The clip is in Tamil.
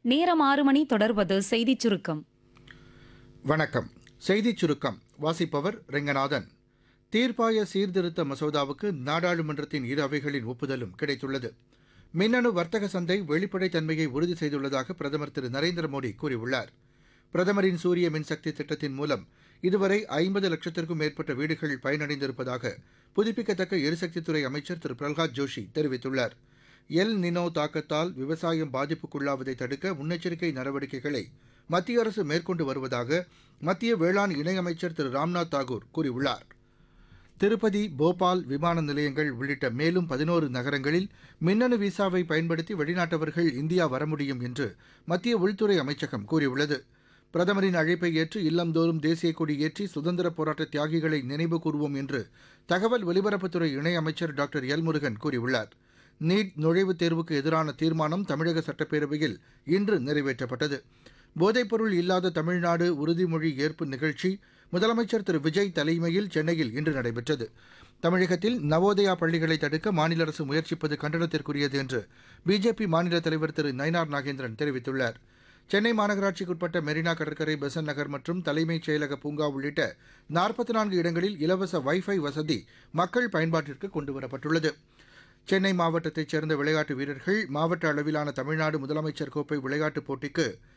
நேரம் ஆறு மணி தொடர்வது செய்திச் சுருக்கம் வணக்கம் செய்திச் சுருக்கம் வாசிப்பவர் ரெங்கநாதன் தீர்ப்பாய சீர்திருத்த மசோதாவுக்கு நாடாளுமன்றத்தின் இரு அவைகளின் ஒப்புதலும் கிடைத்துள்ளது மின்னணு வர்த்தக சந்தை வெளிப்படைத்தன்மையை உறுதி செய்துள்ளதாக பிரதமர் திரு நரேந்திர மோடி கூறியுள்ளார் பிரதமரின் சூரிய மின்சக்தி திட்டத்தின் மூலம் இதுவரை ஐம்பது லட்சத்திற்கும் மேற்பட்ட வீடுகள் பயனடைந்திருப்பதாக புதுப்பிக்கத்தக்க எரிசக்தித்துறை அமைச்சர் திரு பிரல்ஹாத் ஜோஷி தெரிவித்துள்ளார் எல் நினோ தாக்கத்தால் விவசாயம் பாதிப்புக்குள்ளாவதை தடுக்க முன்னெச்சரிக்கை நடவடிக்கைகளை மத்திய அரசு மேற்கொண்டு வருவதாக மத்திய வேளாண் இணையமைச்சர் திரு ராம்நாத் தாகூர் கூறியுள்ளார் திருப்பதி போபால் விமான நிலையங்கள் உள்ளிட்ட மேலும் பதினோரு நகரங்களில் மின்னணு விசாவை பயன்படுத்தி வெளிநாட்டவர்கள் இந்தியா வர முடியும் என்று மத்திய உள்துறை அமைச்சகம் கூறியுள்ளது பிரதமரின் அழைப்பை ஏற்று இல்லந்தோறும் தேசிய கொடி ஏற்றி சுதந்திர போராட்ட தியாகிகளை நினைவு கூறுவோம் என்று தகவல் ஒலிபரப்புத்துறை இணையமைச்சர் டாக்டர் எல் முருகன் கூறியுள்ளார் நீட் நுழைவுத் தேர்வுக்கு எதிரான தீர்மானம் தமிழக சட்டப்பேரவையில் இன்று நிறைவேற்றப்பட்டது போதைப்பொருள் இல்லாத தமிழ்நாடு உறுதிமொழி ஏற்பு நிகழ்ச்சி முதலமைச்சர் திரு விஜய் தலைமையில் சென்னையில் இன்று நடைபெற்றது தமிழகத்தில் நவோதயா பள்ளிகளை தடுக்க மாநில அரசு முயற்சிப்பது கண்டனத்திற்குரியது என்று பிஜேபி மாநில தலைவர் திரு நயினார் நாகேந்திரன் தெரிவித்துள்ளார் சென்னை மாநகராட்சிக்குட்பட்ட மெரினா கடற்கரை பெசன் நகர் மற்றும் தலைமைச் செயலக பூங்கா உள்ளிட்ட நாற்பத்தி நான்கு இடங்களில் இலவச வைஃபை வசதி மக்கள் பயன்பாட்டிற்கு கொண்டுவரப்பட்டுள்ளது சென்னை மாவட்டத்தைச் சேர்ந்த விளையாட்டு வீரர்கள் மாவட்ட அளவிலான தமிழ்நாடு முதலமைச்சர் கோப்பை விளையாட்டுப் போட்டிக்கு